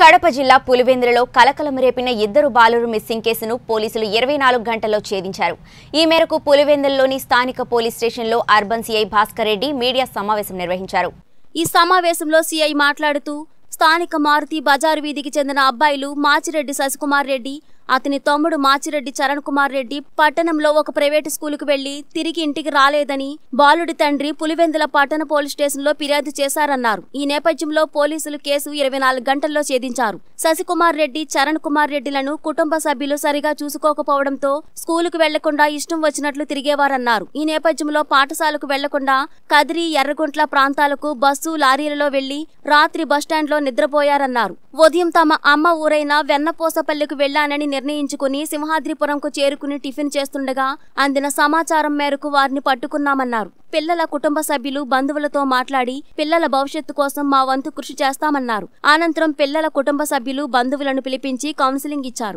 కడప జిల్లా పులివెందులలో కలకలం రేపిన ఇద్దరు బాలురు మిస్సింగ్ కేసును పోలీసులు ఇరవై నాలుగు గంటల్లో ఛేదించారు ఈ మేరకు పులివెందులలోని స్థానిక పోలీస్ స్టేషన్లో urban CI Bhaskar Reddy media సమావేశం నిర్వహించారు ఈ సమావేశంలో సీఐ మాట్లాడుతూ స్థానిక మారుతి బజారు వీధికి చెందిన అబ్బాయిలు మాచిరెడ్డి శశికుమార్ రెడ్డి అతని తమ్ముడు మాచిరెడ్డి చరణ్ కుమార్ రెడ్డి పట్టణంలో ఒక ప్రైవేటు స్కూలుకు వెళ్లి తిరిగి ఇంటికి రాలేదని బాలుడి తండ్రి పులివెందుల పట్టణ పోలీస్ స్టేషన్లో ఫిర్యాదు చేశారన్నారు ఈ నేపథ్యంలో పోలీసులు కేసు ఇరవై నాలుగు గంటల్లో ఛేదించారు శశికుమార్ రెడ్డి చరణ్ కుమార్ రెడ్డిలను కుటుంబ సభ్యులు సరిగా చూసుకోకపోవడంతో స్కూలుకు వెళ్లకుండా ఇష్టం వచ్చినట్లు తిరిగేవారన్నారు ఈ నేపథ్యంలో పాఠశాలకు వెళ్లకుండా కదిరి ఎర్రగుంట్ల ప్రాంతాలకు బస్సు లారీలలో వెళ్లి రాత్రి బస్టాండ్లో నిద్రపోయారన్నారు ఉదయం తమ అమ్మ ఊరైన వెన్నపోసపల్లికి వెళ్లానని నిర్ణయించుకుని సింహాద్రిపురంకు చేరుకుని టిఫిన్ చేస్తుండగా అందిన సమాచారం మేరకు వారిని పట్టుకున్నామన్నారు పిల్లల కుటుంబ సభ్యులు బంధువులతో మాట్లాడి పిల్లల భవిష్యత్తు కోసం మా వంతు కృషి చేస్తామన్నారు అనంతరం పిల్లల కుటుంబ సభ్యులు బంధువులను పిలిపించి కౌన్సిలింగ్ ఇచ్చారు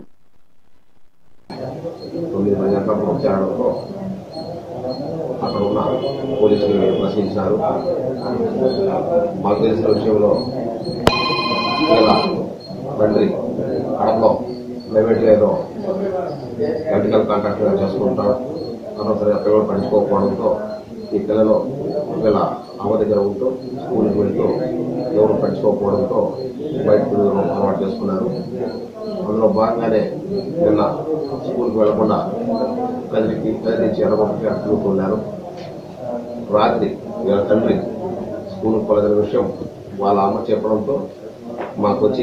తొమ్మిది మంది గంటలకు చేరడంతో అక్కడ ఉన్న పోలీసులు ప్రశ్నించినారు మాకు తెలిసిన విషయంలో ఇలా తండ్రి కడపలో ప్రైవేట్గా ఏదో ఎలక్ట్రికల్ కాంట్రాక్ట్గా చేసుకుంటారు అనవసరంగా పిల్లలు పట్టించుకోకపోవడంతో ఈ పిల్లలు వీళ్ళ అమ్మ దగ్గర ఉంటూ స్కూల్కి వెళ్తూ ఎవరు పట్టించుకోకపోవడంతో బయట పిల్లలు అలవాటు చేసుకున్నారు అందులో భాగంగానే నిన్న స్కూల్కి వెళ్లకుండా కదిరికి కదిరించి ఎడగొట్టి అడుగుతున్నారు రాత్రి వీళ్ళ తండ్రి స్కూల్కి పోలేదనే విషయం వాళ్ళ అమ్మ చెప్పడంతో మాకు వచ్చి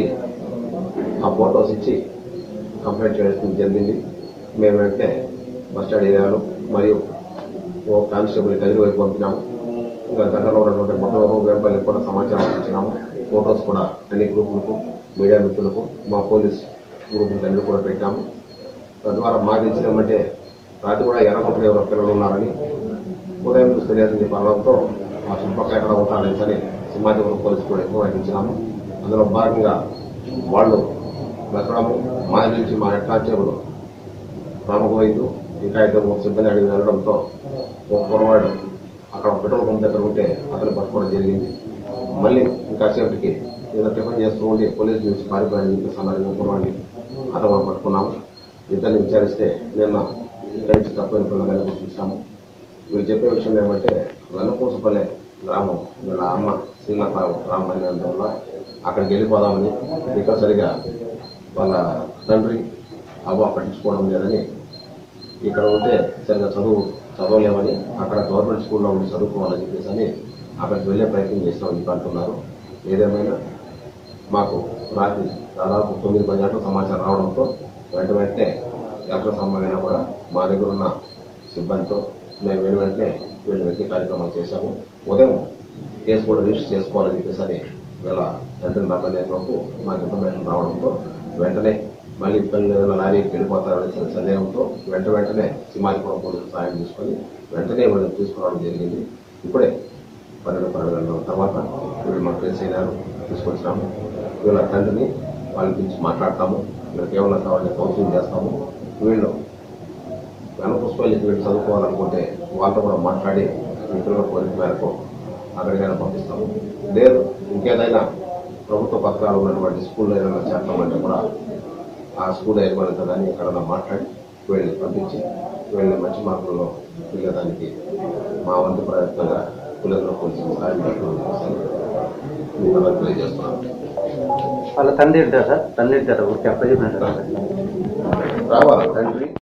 ఆ ఫొటోస్ ఇచ్చి కంప్లైంట్ చేయడం జరిగింది మేము వెంటనే బస్ స్టాండ్ ఏరియాలో మరియు ఓ కానిస్టేబుల్ కదిరి వైపు పంపినాము ఇంకా దగ్గరలో ఉన్నటువంటి మొత్తం వేంపల్లికి కూడా సమాచారం ఇచ్చినాము ఫొటోస్ కూడా అన్ని గ్రూపులకు మీడియా మిత్రులకు మా పోలీస్ గ్రూపులకు అన్ని కూడా పెట్టాము తద్వారా మాకు తెలిసినామంటే రాత్రి కూడా ఎర్రగొట్ట ఎవరో పిల్లలు ఉన్నారని ఉదయం చూసి తెలియదని చెప్పి అనడంతో ఆ చుట్టుపక్కల ఎక్కడ ఉంటారని సరే సింహాచలం పోలీసు కూడా ఎక్కువ వహించినాము అందులో భాగంగా వాళ్ళు వెతకడము మా నుంచి మా హెడ్ కానిస్టేబుల్ రామగోవిందు ఇంకా ఇద్దరు ఒక సిబ్బంది అడిగి వెళ్ళడంతో ఒక పొరవాడు అక్కడ ఒక పెట్రోల్ పంప్ దగ్గర ఉంటే అతను పట్టుకోవడం జరిగింది మళ్ళీ ఇంకా సేపటికి ఏదో టిఫిన్ చేస్తూ ఉండి పోలీసు నుంచి పారిపోయాడని చెప్పేసి అన్నారు ఒక పొరవాడిని అతను మనం పట్టుకున్నాము ఇద్దరిని విచారిస్తే నిన్న ఇక్కడి నుంచి తప్పని పిల్లలు గుర్తించాము వీళ్ళు చెప్పే విషయం ఏమంటే వెన్నపూసపల్లె గ్రామం వీళ్ళ అమ్మ చిన్న గ్రామం అనేందువల్ల అక్కడికి వెళ్ళిపోదామని ఇక్కడ సరిగా వాళ్ళ తండ్రి అవ్వ పట్టించుకోవడం లేదని ఇక్కడ ఉంటే సరిగా చదువు చదవలేమని అక్కడ గవర్నమెంట్ స్కూల్లో ఉండి చదువుకోవాలని చెప్పేసి అని అక్కడికి వెళ్ళే ప్రయత్నం చేస్తామని చెప్పి అంటున్నారు ఏదేమైనా మాకు రాత్రి దాదాపు తొమ్మిది పది గంటల సమాచారం రావడంతో వెంట వెంటనే ఎలక్ట్రిక్ సంబంధమైనా కూడా మా దగ్గర ఉన్న సిబ్బందితో మేము వెను వెంటనే వీళ్ళు వెతికే కార్యక్రమం చేశాము ఉదయం కేసు కూడా రిజిస్టర్ చేసుకోవాలని చెప్పేసి అని వీళ్ళ తండ్రిని రమ్మనేలోపు మాకు ఇన్ఫర్మేషన్ రావడంతో వెంటనే మళ్ళీ పిల్లలు ఏదైనా లారీకి వెళ్ళిపోతారనే సందేహంతో వెంట వెంటనే సింహాచలం పోలీసులు సాయం తీసుకొని వెంటనే వీళ్ళని తీసుకురావడం జరిగింది ఇప్పుడే పన్నెండు పన్నెండు గంటల తర్వాత వీళ్ళు మాకు తెలిసి అయినారు తీసుకొచ్చినాము వీళ్ళ తండ్రిని వాళ్ళ గురించి మాట్లాడతాము వీళ్ళకి ఏమన్నా కావాలని కౌన్సిలింగ్ చేస్తాము వీళ్ళు వెనపుష్పాలకి వీళ్ళు చదువుకోవాలనుకుంటే వాళ్ళతో కూడా మాట్లాడి ఈ పిల్లల కోరిక మేరకు అక్కడికైనా పంపిస్తాము లేదు ఇంకేదైనా ప్రభుత్వ పథకాలు ఉన్నటువంటి స్కూల్లో ఏదైనా చేస్తామంటే కూడా ఆ స్కూల్ యజమానితో కానీ ఎక్కడైనా మాట్లాడి వీళ్ళని పంపించి వీళ్ళని మంచి మార్గంలో వెళ్ళడానికి మా వంతు ప్రయత్నంగా పిల్లల్లో కొంచెం సాయం పెట్టడం మీకు అందరికీ తెలియజేస్తున్నాను వాళ్ళ తండ్రి ఉంటారు సార్ తండ్రి ఉంటారు ఊరికి అప్పచెప్పినట్టు రావాలి తండ్రి